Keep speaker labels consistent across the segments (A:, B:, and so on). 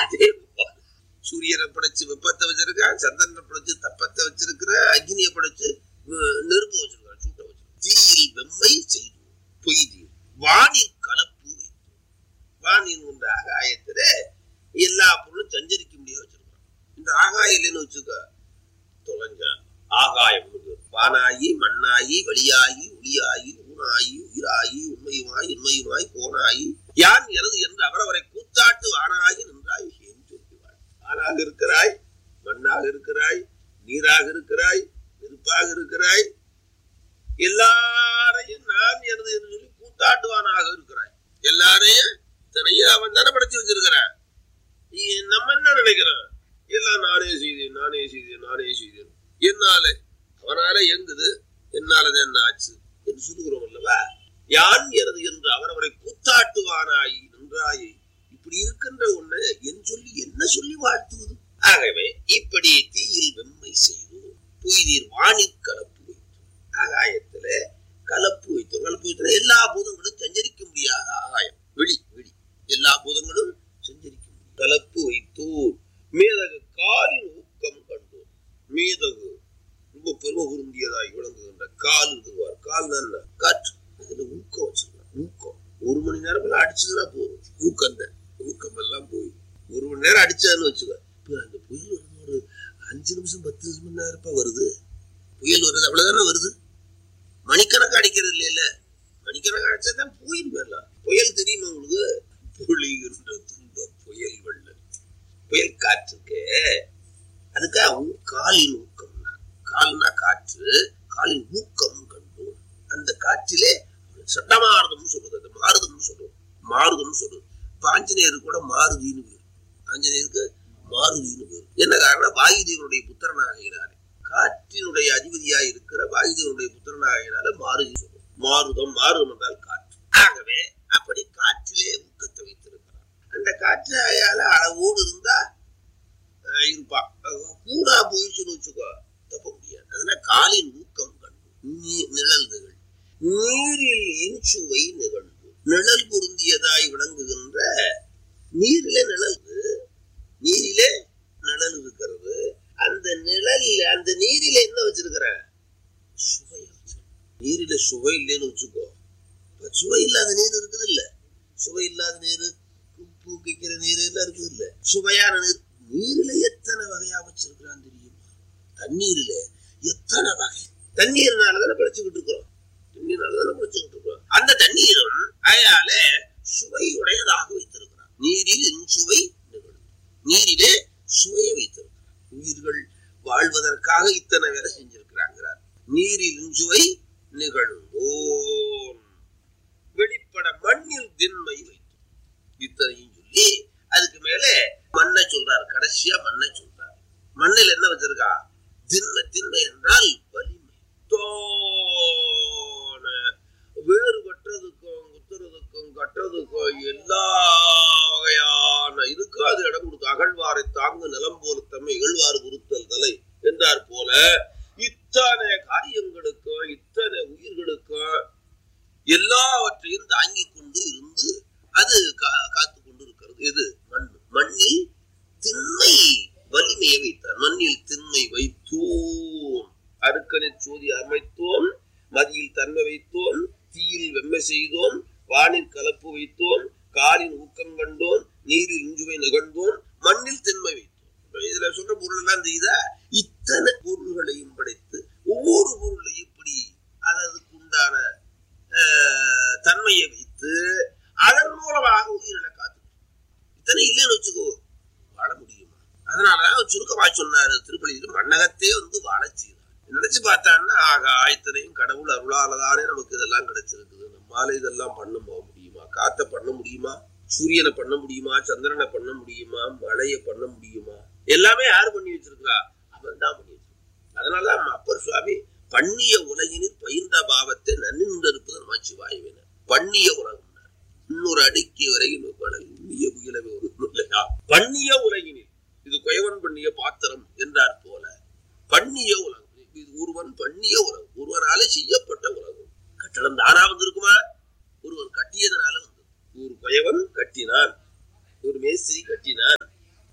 A: அதே போல சூரியனை படைச்சு வெப்பத்தை வச்சிருக்கான் சந்திரனை படைச்சு தப்பத்தை வச்சிருக்கிற அக்னியை படைச்சு அஹ், நெருப்பு வச்சிருக்கான் சூட்டை வச்சிருக்கான் தீயில் வெம்மை செய்து பொய்தி வானில் கலப்பு வைத்து. வானின் என்ற ஆகாயத்துல எல்லா பொருளும் சஞ்சரிக்க முடியாது வச்சிருக்கான் இந்த ஆகாயம் இல்லைன்னு வச்சுக்க தொலைஞ்சான் ஆகாயம் வானாயி மண்ணாயி வழியாகி ஒளியாகி ஊனாயி உயிராயி உண்மையுமாய் இன்மையுமாய் போனாயி யான் எனது என்று அவரவரை கூத்தாட்டு வானாகி நின்றாய் ஏன் சொல்லுவாய் ஆணாக இருக்கிறாய் மண்ணாக இருக்கிறாய் நீராக இருக்கிறாய் நெருப்பாக இருக்கிறாய் எல்லாரையும் நான் எனது என்று சொல்லி கூத்தாட்டுவானாக இருக்கிறாய் எல்லாரையும் தனியும் அவன் தானே படைச்சு வச்சிருக்கிறான் நீ நம்ம என்ன நினைக்கிறோம் எல்லாம் நானே செய்தேன் நானே செய்தேன் நானே செய்தேன் என்னால அவனால எங்குது என்னாலதான் என்ன ஆச்சு என்று சொல்லுகிறோம் அல்லவா யான் எனது என்று அவரவரை கூத்தாட்டுவானாய் நின்றாயே இப்படி இருக்கின்ற ஒண்ணு என் சொல்லி என்ன சொல்லி வாழ்த்துவது ஆகவே இப்படி தீயில் வெம்மை செய்து புய்தீர் வானிற் கலப்பு வைத்து ஆகாயத்துல கலப்பு வைத்தோம் கலப்பு வைத்தோம் எல்லா பூதங்களும் சஞ்சரிக்க முடியாத ஆகாயம் வெளி வெளி எல்லா பூதங்களும் சஞ்சரிக்க முடியும் கலப்பு வைத்தோர் மேதகு காலின் ஊக்கம் கண்டோர் மேதகு ரொம்ப பெருமை பொருந்தியதாய் விளங்குகின்ற கால் இருக்குவார் கால் என்ன காற்று அதுல ஊக்கம் வச்சிருக்கான் ஊக்கம் ஒரு மணி நேரம் அடிச்சதுன்னா போதும் ஊக்கம் தான் ஊக்கம் எல்லாம் போய் ஒரு மணி நேரம் அடிச்சான்னு வச்சுக்க இப்ப அந்த புயல் வருது ஒரு அஞ்சு நிமிஷம் பத்து நிமிஷம் தான் இருப்பா வருது புயல் வருது அவ்வளவுதானே வருது மணிக்கணக்கு அடிக்கிறது இல்லைல்ல மணிக்கணக்கு அடிச்சா தான் புயல் வரலாம் புயல் தெரியுமா உங்களுக்கு பொழிகின்ற துன்ப புயல் வெள்ளம் புயல் காற்றுக்கு அதுக்காக ஊ- காலின் ஊக்கம்னா கால்னா காற்று காலின் ஊக்கம் கண்டோம் அந்த காற்றிலே சட்டமாறுதம்னு சொல்றது அது மாறுதம்னு சொல்லுவோம் மாறுதம்னு சொல்லுவோம் இப்ப ஆஞ்சநேயருக்கு கூட மாருதின்னு பேர் ஆஞ்சநேயருக்கு மாருதின்னு பேர் என்ன காரணம் வாயுதேவனுடைய புத்திரனாகிறார் காற்றினுடைய அதிபதியா இருக்கிற வாயுதேவனுடைய புத்திரனாகிறார மாருதி சொல்லுவோம் மாருதம் மாருதம் என்றால் காற்று ஆகவே அப்படி காற்றிலே ஊக்கத்தை வைத்திருக்கிறார் அந்த காற்று அயால அளவோடு இருந்தா அஹ், இருப்பா அஹ், கூடா போயிடுச்சுன்னு வச்சுக்கோ தப்ப முடியாது அதனால காலின் ஊக்கம் கண்டு நீ- நிழல்கள் நீரில் இன்சுவை நிகழ்வு நிழல் பொருந்தியதாய் விளங்குகின்ற நீரிலே நிழல் நீரிலே நிழல் இருக்கிறது அந்த நிழல் அந்த நீரிலே என்ன வச்சிருக்கிறேன் சுவை வச்சிருக்கிறேன். நீரில சுவை இல்லைன்னு வச்சுக்கோ இப்ப சுவை இல்லாத நீர் இருக்குது இல்ல சுவை இல்லாத நீர் உப்பு கிக்கிற நீர் எல்லாம் இருக்குது இல்ல சுவையான நீர் நீரில எத்தனை வகையா வச்சிருக்கிறான் தெரியுமா தண்ணீர்ல எத்தனை வகை தண்ணீர்னாலதானே படிச்சுக்கிட்டு இருக்கிறோம் தண்ணீர்னாலதானே படிச்சுக்கிட்டு இருக்கிறோம் அந்த தண்ணீரும் அயால சுவை உடையதாக வைத்திருக்கிறான் நீரில் இன்சுவை நிகழும் நீரிலே சுவையை வைத்திருக்கிறான் உயிர்கள் வாழ்வதற்காக இத்தனை வேலை செஞ்சிருக்கிறாங்கிறார் நீரில் இன்சுவை நிகழும் ஓம் வெளிப்பட மண்ணில் திண்மை வைத்து இத்தனையும் சொல்லி அதுக்கு மேல மண்ணை சொல்றாரு கடைசியா மண்ணை சொல்றாரு மண்ணில் என்ன வச்சிருக்கா திண்மை திண்மை என்றால் வலிமை தோண வேறுபட்டதுக்கும் குத்துறதுக்கும் கட்டுறதுக்கும் எல்லா வகையான இதுக்கும் அது இடம் கொடுக்கும் அகழ்வாரை தாங்கு நிலம் போல தம்மை இகழ்வாறு குருத்தல் தலை என்றார் போல இத்தனை காரியங்களுக்கும் இத்தனை உயிர்களுக்கும் எல்லாவற்றையும் தாங்கிக் கொண்டு இருந்து அது கா- காத்துக் கொண்டு இருக்கிறது எது மண் மண்ணில் திண்மை வலிமையை வைத்தார் மண்ணில் திண்மை வைத்தோம் அருக்கனில் சோதி அமைத்தோம் மதியில் தன்மை வைத்தோம் தீயில் வெம்மை செய்தோம் வானில் கலப்பு வைத்தோம் காலின் ஊக்கம் கண்டோம் நீரில் இஞ்சுவை நிகழ்ந்தோம் மண்ணில் திண்மை வைத்தோம் இப்ப இதுல சொல்ற பொருள் எல்லாம் தெரியுதா இத்தனை பொருள்களையும் படைத்து ஒவ்வொரு பொருளையும் இப்படி அதற்கு உண்டான ஆஹ், தன்மையை வைத்து அதன் மூலமாக உயிரிழை காத்து இத்தனை இல்லைன்னு வச்சுக்கோ வாழ முடியுமா அதனாலதான் சுருக்கமா சொன்னாரு திருப்பதியில் மண்ணகத்தே வந்து வாழச் செய்தார் நினைச்சு பார்த்தான்னா ஆகா இத்தனையும் கடவுள் அருளாலதானே நமக்கு இதெல்லாம் கிடைச்சிருக்குது நம்மால இதெல்லாம் பண்ண போக முடியுமா காத்த பண்ண முடியுமா சூரியனை பண்ண முடியுமா சந்திரனை பண்ண முடியுமா மழையை பண்ண முடியுமா எல்லாமே யாரு பண்ணி வச்சிருக்கிறா அவன் தான் பண்ணி வச்சிருக்கான் அதனாலதான் அப்பர் சுவாமி பண்ணிய உலகினில் பயிர்ந்த பாவத்தை நன்னின்றிருப்பது நமச்சிவாயுவினர் பண்ணிய உலகம் இன்னொரு அடுக்கி வரையில் படல் உண்ணிய புயலவே ஒரு இல்லையா பண்ணிய உலகினில் இது குயவன் பண்ணிய பாத்திரம் என்றார் போல பண்ணிய உலகம் இது ஒருவன் பண்ணிய உலகம் ஒருவனால செய்யப்பட்ட உலகம் கட்டடம் தானா வந்திருக்குமா ஒருவன் கட்டியதனால வந்தது ஒரு குயவன் கட்டினான் ஒரு மேஸ்திரி கட்டினான்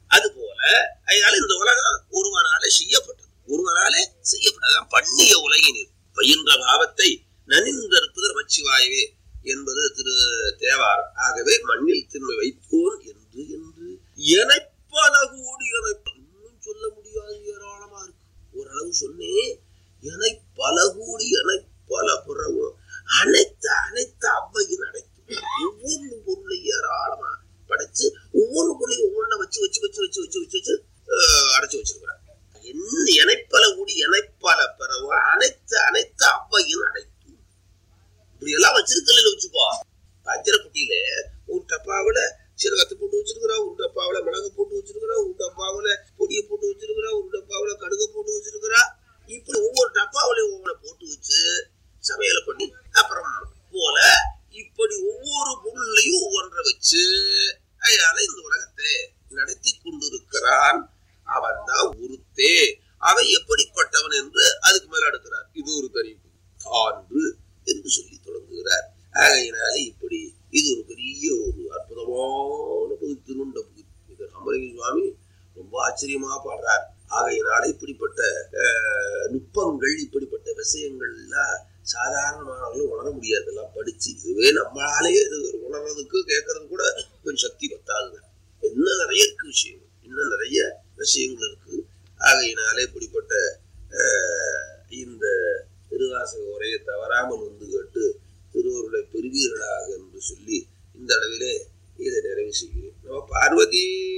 A: அதனால இந்த உலகம் ஒருவனால செய்யப்பட்டது ஒருவனாலே செய்யப்பட்டது பண்ணிய உலகினில் பயின்ற பாவத்தை நனிந்திருப்பது நமச்சிவாயவே என்பது திரு தேவாரம் ஆகவே மண்ணில் திண்மை வைப்போன் என்று என்று எனப்பல கூடி எனப்ப இன்னும் சொல்ல முடியாது ஏராளமா இருக்கு ஓரளவு சொன்னேன் எனை பல கூடி எனை பல புறவும் அனைத்து அனைத்து அவ்வையின் அனைத்து ஒவ்வொரு பொருளை ஏராளமா படைச்சு ஒவ்வொரு பொருளையும் ஒவ்வொன்றை வச்சு வச்சு வச்சு வச்சு வச்சு வச்சு வச்சு அஹ், அடைச்சு வச்சிருக்கிறாங்க என்ன இணைப்பல கூடி இணைப்பல பிறவும் அனைத்து அனைத்து அவ்வையின் அனைத்து இப்படி எல்லாம் வச்சிருக்கல வச்சுக்கோ பத்திரக்குட்டியில ஒரு டப்பாவுல சீரகத்தை போட்டு வச்சிருக்கிறா ஒரு டப்பாவுல மிளகு போட்டு வச்சிருக்கிறா ஒரு டப்பாவுல பொடியை போட்டு வச்சிருக்கிறா ஒரு டப்பாவுல கடுகு போட்டு வச்சிருக்கிறா இப்படி ஒவ்வொரு டப்பாவிலையும் ஒவ்வொரு போட்டு வச்சு சமையலை பண்ணி அப்புறம் போல இப்படி ஒவ்வொரு பொருளையும் ஒவ்வொன்றை வச்சு அதனால இந்த உலகத்தை நடத்தி கொண்டிருக்கிறான் அவன் தான் உருத்தே அவன் எப்படிப்பட்டவன் என்று அதுக்கு மேல அடுக்கிறார் இது ஒரு தெரிவிப்பு தான்று என்று சொல்லி தொடங்குகிறார் ஆகையினால இப்படி இது ஒரு பெரிய ஒரு அற்புதமான பகுதி திருண்ட பகுதி இது ராமலிங்க சுவாமி ரொம்ப ஆச்சரியமா பாடுறார் ஆகையினால இப்படிப்பட்ட அஹ், நுட்பங்கள் இப்படிப்பட்ட விஷயங்கள்லாம் சாதாரணமானவர்களும் உணர முடியாது இதெல்லாம் படிச்சு இதுவே நம்மளாலே இது உணர்றதுக்கு கேட்கறது கூட கொஞ்சம் சக்தி பத்தாதுங்க இன்னும் நிறைய இருக்கு விஷயம் இன்னும் நிறைய விஷயங்கள் இருக்கு ஆகையினாலே இப்படிப்பட்ட அஹ், இந்த திருவாசக உரையை தவறாமல் வந்து கேட்டு திருவருளை பெறுவீர்களாக என்று சொல்லி இந்த அளவிலே இதை நிறைவு செய்கிறேன் நம்ம பார்வதி